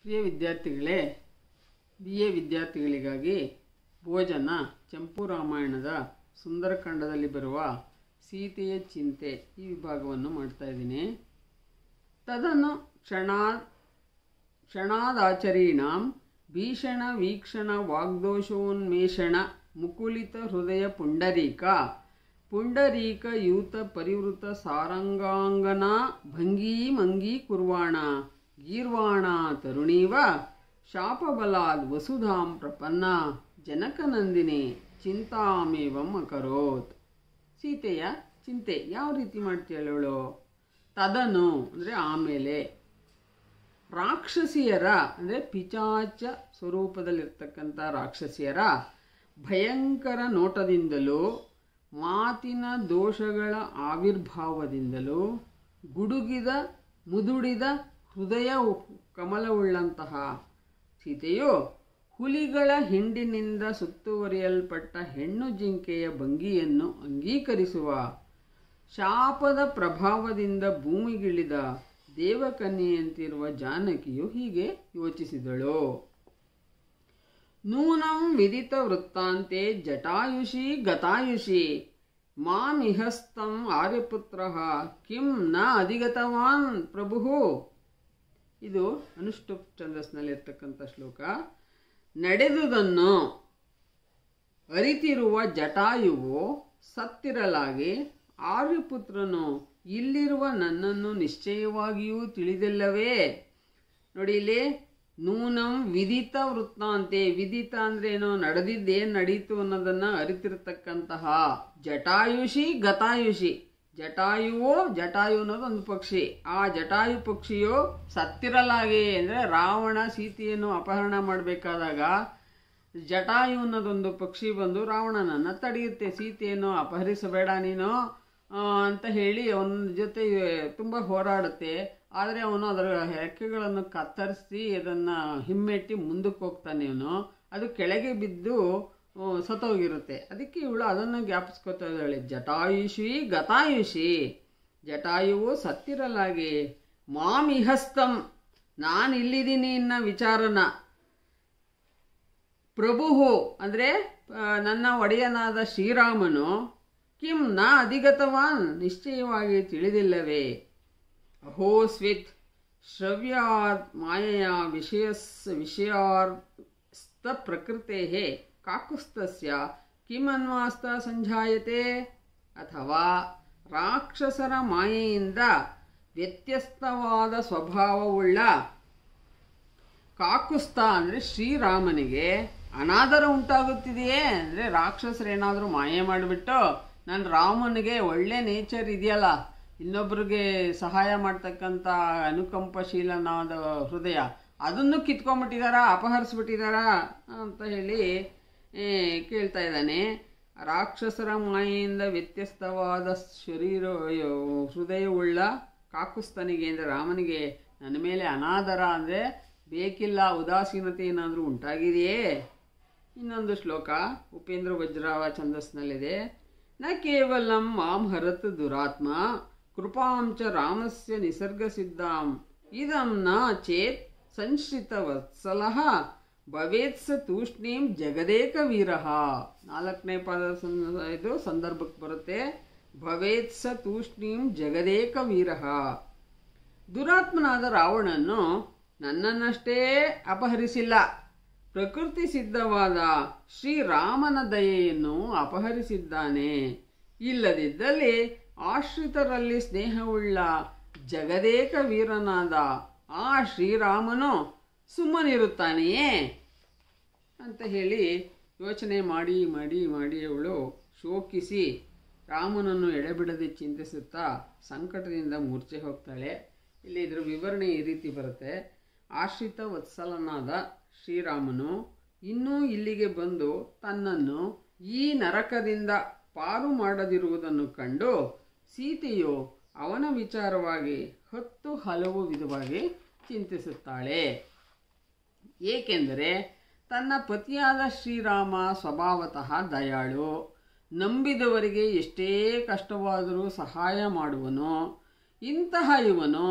ಪ್ರಿಯ ವಿದ್ಯಾರ್ಥಿಗಳೇ B A ವಿದ್ಯಾರ್ಥಿಗಳಿಗಾಗಿ ಭೋಜನ ಚಂಪು ರಾಮಾಯಣದ ಸುಂದರಕಾಂಡದಲ್ಲಿ ಬರುವ ಸೀತೆಯ ಚಿಂತೆ ಈ ವಿಭಾಗವನ್ನು ಮಾಡ್ತಾ ಇದ್ದೀನಿ ತದನು ಕ್ಷಣಾ ಕ್ಷಣಾದಾಚರೀಣಾಂ ಭೀಷಣ ವೀಕ್ಷಣ ವಾಗ್ದೋಷೋನ್ಮೇಷಣ ಮುಕುಲಿತ ಹೃದಯ ಪುಂಡರೀಕ ಪುಂಡರೀಕ ಯೂತ ಪರಿವೃತ ಸಾರಂಗಾಂಗನಾ ಭಂಗೀ ಮಂಗೀ ಕುರ್ವಾಣ ಗೀರ್ವಾಣ ತರುಣೀವ ಶಾಪಬಲಾದ್ ವಸುಧಾಂ ಪ್ರಪನ್ನ ಜನಕನಂದಿನಿ ಚಿಂತಾಮೇವಂ ಅಕರೋತ್ ಸೀತೆಯ ಚಿಂತೆ ಯಾವ ರೀತಿ ಮಾಡ್ತೀಯಳವಳು ತದನು ಅಂದರೆ ಆಮೇಲೆ ರಾಕ್ಷಸಿಯರ ಅಂದರೆ ಪಿಚಾಚ ಸ್ವರೂಪದಲ್ಲಿರ್ತಕ್ಕಂಥ ರಾಕ್ಷಸಿಯರ ಭಯಂಕರ ನೋಟದಿಂದಲೂ ಮಾತಿನ ದೋಷಗಳ ಆವಿರ್ಭಾವದಿಂದಲೂ ಗುಡುಗಿದ ಮುದುಡಿದ ಹೃದಯ ಕಮಲವುಳ್ಳಂತಹ ಸೀತೆಯು ಹುಲಿಗಳ ಹಿಂಡಿನಿಂದ ಸುತ್ತುವರಿಯಲ್ಪಟ್ಟ ಹೆಣ್ಣು ಜಿಂಕೆಯ ಭಂಗಿಯನ್ನು ಅಂಗೀಕರಿಸುವ ಶಾಪದ ಪ್ರಭಾವದಿಂದ ಭೂಮಿಗಿಳಿದ ದೇವಕನ್ಯೆಯಂತಿರುವ ಜಾನಕಿಯು ಹೀಗೆ ಯೋಚಿಸಿದಳು ನೂನಂ ವಿದಿತ ವೃತ್ತಾಂತೆ ಜಟಾಯುಷಿ ಗತಾಯುಷಿ ಮಾಮಿಹಸ್ತಂ ಆರ್ಯಪುತ್ರ ಕಿಂ ನ ಅಧಿಗತವಾನ್ ಪ್ರಭು ಇದು ಅನುಷ್ಠುಪ್ ಛಂದಸ್ನಲ್ಲಿರ್ತಕ್ಕಂಥ ಶ್ಲೋಕ ನಡೆದುದನ್ನು ಅರಿತಿರುವ ಜಟಾಯುವು ಸತ್ತಿರಲಾಗಿ ಆರ್ಯಪುತ್ರನು ಇಲ್ಲಿರುವ ನನ್ನನ್ನು ನಿಶ್ಚಯವಾಗಿಯೂ ತಿಳಿದಿಲ್ಲವೇ ನೋಡಿ ಇಲ್ಲಿ ನೂನಂ ವಿದಿತ ವೃತ್ತಾಂತೆ ವಿದಿತ ಅಂದ್ರೆ ಏನೋ ನಡೆದಿದ್ದೇನು ನಡೀತು ಅನ್ನೋದನ್ನ ಅರಿತಿರ್ತಕ್ಕಂತಹ ಜಟಾಯುಷಿ ಗತಾಯುಷಿ ಜಟಾಯುವೋ ಜಟಾಯು ಅನ್ನೋದು ಒಂದು ಪಕ್ಷಿ ಆ ಜಟಾಯು ಪಕ್ಷಿಯು ಸತ್ತಿರಲಾಗಿ ಅಂದರೆ ರಾವಣ ಸೀತೆಯನ್ನು ಅಪಹರಣ ಮಾಡಬೇಕಾದಾಗ ಜಟಾಯು ಅನ್ನೋದೊಂದು ಪಕ್ಷಿ ಬಂದು ರಾವಣನನ್ನು ತಡೆಯುತ್ತೆ ಸೀತೆಯನ್ನು ಅಪಹರಿಸಬೇಡ ನೀನು ಅಂತ ಹೇಳಿ ಅವನ ಜೊತೆ ತುಂಬ ಹೋರಾಡುತ್ತೆ ಆದರೆ ಅವನು ಅದರ ರೆಕ್ಕೆಗಳನ್ನು ಕತ್ತರಿಸಿ ಅದನ್ನು ಹಿಮ್ಮೆಟ್ಟಿ ಮುಂದಕ್ಕೆ ಹೋಗ್ತಾನೆ ಅವನು ಅದು ಕೆಳಗೆ ಬಿದ್ದು ಸತ್ತೋಗಿರುತ್ತೆ ಅದಕ್ಕೆ ಇವಳು ಅದನ್ನು ಜ್ಞಾಪಿಸ್ಕೊತಾ ಇದ್ದಾಳೆ ಜಟಾಯುಷಿ ಗತಾಯುಷಿ ಜಟಾಯುವು ಸತ್ತಿರಲಾಗಿ ಮಾಮಿಹಸ್ತಂ ನಾನು ಇಲ್ಲಿದ್ದೀನಿ ಇನ್ನ ವಿಚಾರನ ಪ್ರಭುಹು ಅಂದರೆ ನನ್ನ ಒಡೆಯನಾದ ಶ್ರೀರಾಮನು ಕಿಂ ನ ಅಧಿಗತವಾನ್ ನಿಶ್ಚಯವಾಗಿ ತಿಳಿದಿಲ್ಲವೇ ಅಹೋ ಸ್ವಿತ್ ಶ್ರವ್ಯಾತ್ ಮಾಯೆಯ ವಿಷಯಸ್ ವಿಷಯಾರ್ಥ ಪ್ರಕೃತೆ ಕಾಕುಸ್ತಸ್ಯ ಕಿಮನ್ವಾಸ್ತ ಸಂಜಾಯತೆ ಅಥವಾ ರಾಕ್ಷಸರ ಮಾಯೆಯಿಂದ ವ್ಯತ್ಯಸ್ತವಾದ ಸ್ವಭಾವವುಳ್ಳ ಕಾಕುಸ್ತ ಅಂದರೆ ಶ್ರೀರಾಮನಿಗೆ ಅನಾದರ ಉಂಟಾಗುತ್ತಿದೆಯೇ ಅಂದರೆ ರಾಕ್ಷಸರೇನಾದರೂ ಮಾಯೆ ಮಾಡಿಬಿಟ್ಟು ನನ್ನ ರಾಮನಿಗೆ ಒಳ್ಳೆ ನೇಚರ್ ಇದೆಯಲ್ಲ ಇನ್ನೊಬ್ರಿಗೆ ಸಹಾಯ ಮಾಡ್ತಕ್ಕಂಥ ಅನುಕಂಪಶೀಲನಾದ ಹೃದಯ ಅದನ್ನು ಕಿತ್ಕೊಂಡ್ಬಿಟ್ಟಿದಾರಾ ಅಪಹರಿಸ್ಬಿಟ್ಟಿದಾರಾ ಅಂತ ಹೇಳಿ ಕೇಳ್ತಾ ಇದ್ದಾನೆ ರಾಕ್ಷಸರ ಮಾಯೆಯಿಂದ ವ್ಯತ್ಯಸ್ತವಾದ ಶರೀರ ಹೃದಯವುಳ್ಳ ಕಾಕುಸ್ತನಿಗೆ ಅಂದರೆ ರಾಮನಿಗೆ ನನ್ನ ಮೇಲೆ ಅನಾದರ ಅಂದರೆ ಬೇಕಿಲ್ಲ ಉದಾಸೀನತೆ ಏನಾದರೂ ಉಂಟಾಗಿದೆಯೇ ಇನ್ನೊಂದು ಶ್ಲೋಕ ಉಪೇಂದ್ರ ವಜ್ರಾವ ಛಂದಸ್ನಲ್ಲಿದೆ ನ ಕೇವಲಂ ಮಾಂ ಹರತ್ ದುರಾತ್ಮ ಕೃಪಾಂಚ ರಾಮಸ್ಯ ನಿಸರ್ಗ ಸಿದ್ಧಾಂ ಇದಂ ನ ಚೇತ್ ಸಂಶ್ರಿತ ವತ್ಸಲ ಭವೇತ್ಸ ತೂಷ್ಣೀಂ ಜಗದೇಕ ವೀರ ನಾಲ್ಕನೇ ಪದ ಇದು ಸಂದರ್ಭಕ್ಕೆ ಬರುತ್ತೆ ಭವೇತ್ಸ ತೂಷ್ಣೀಂ ಜಗದೇಕ ವೀರ ದುರಾತ್ಮನಾದ ರಾವಣನು ನನ್ನನ್ನಷ್ಟೇ ಅಪಹರಿಸಿಲ್ಲ ಪ್ರಕೃತಿ ಸಿದ್ಧವಾದ ಶ್ರೀರಾಮನ ದಯೆಯನ್ನು ಅಪಹರಿಸಿದ್ದಾನೆ ಇಲ್ಲದಿದ್ದಲ್ಲಿ ಆಶ್ರಿತರಲ್ಲಿ ಸ್ನೇಹವುಳ್ಳ ಜಗದೇಕ ವೀರನಾದ ಆ ಶ್ರೀರಾಮನು ಸುಮ್ಮನಿರುತ್ತಾನೆಯೇ ಅಂತ ಹೇಳಿ ಯೋಚನೆ ಮಾಡಿ ಮಾಡಿ ಮಾಡಿ ಅವಳು ಶೋಕಿಸಿ ರಾಮನನ್ನು ಎಡೆಬಿಡದೆ ಚಿಂತಿಸುತ್ತಾ ಸಂಕಟದಿಂದ ಮೂರ್ಛೆ ಹೋಗ್ತಾಳೆ ಇಲ್ಲಿ ಇದರ ವಿವರಣೆ ಈ ರೀತಿ ಬರುತ್ತೆ ಆಶ್ರಿತ ವತ್ಸಲನಾದ ಶ್ರೀರಾಮನು ಇನ್ನೂ ಇಲ್ಲಿಗೆ ಬಂದು ತನ್ನನ್ನು ಈ ನರಕದಿಂದ ಪಾರು ಮಾಡದಿರುವುದನ್ನು ಕಂಡು ಸೀತೆಯು ಅವನ ವಿಚಾರವಾಗಿ ಹತ್ತು ಹಲವು ವಿಧವಾಗಿ ಚಿಂತಿಸುತ್ತಾಳೆ ಏಕೆಂದರೆ ತನ್ನ ಪತಿಯಾದ ಶ್ರೀರಾಮ ಸ್ವಭಾವತಃ ದಯಾಳು ನಂಬಿದವರಿಗೆ ಎಷ್ಟೇ ಕಷ್ಟವಾದರೂ ಸಹಾಯ ಮಾಡುವನು ಇಂತಹ ಇವನು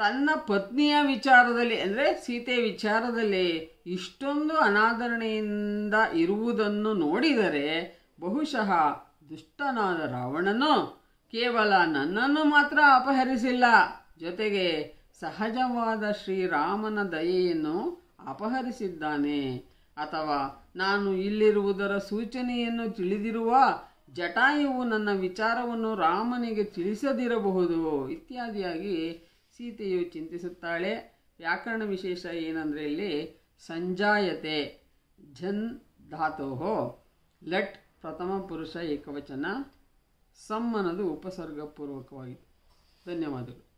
ತನ್ನ ಪತ್ನಿಯ ವಿಚಾರದಲ್ಲಿ ಅಂದರೆ ಸೀತೆ ವಿಚಾರದಲ್ಲಿ ಇಷ್ಟೊಂದು ಅನಾದರಣೆಯಿಂದ ಇರುವುದನ್ನು ನೋಡಿದರೆ ಬಹುಶಃ ದುಷ್ಟನಾದ ರಾವಣನು ಕೇವಲ ನನ್ನನ್ನು ಮಾತ್ರ ಅಪಹರಿಸಿಲ್ಲ ಜೊತೆಗೆ ಸಹಜವಾದ ಶ್ರೀರಾಮನ ದಯೆಯನ್ನು ಅಪಹರಿಸಿದ್ದಾನೆ ಅಥವಾ ನಾನು ಇಲ್ಲಿರುವುದರ ಸೂಚನೆಯನ್ನು ತಿಳಿದಿರುವ ಜಟಾಯುವು ನನ್ನ ವಿಚಾರವನ್ನು ರಾಮನಿಗೆ ತಿಳಿಸದಿರಬಹುದು ಇತ್ಯಾದಿಯಾಗಿ ಸೀತೆಯು ಚಿಂತಿಸುತ್ತಾಳೆ ವ್ಯಾಕರಣ ವಿಶೇಷ ಏನಂದರೆ ಇಲ್ಲಿ ಸಂಜಾಯತೆ ಝನ್ ಧಾತೋ ಲಟ್ ಪ್ರಥಮ ಪುರುಷ ಏಕವಚನ ಸಮ್ ಅನ್ನೋದು ಉಪಸರ್ಗಪೂರ್ವಕವಾಗಿದೆ ಧನ್ಯವಾದಗಳು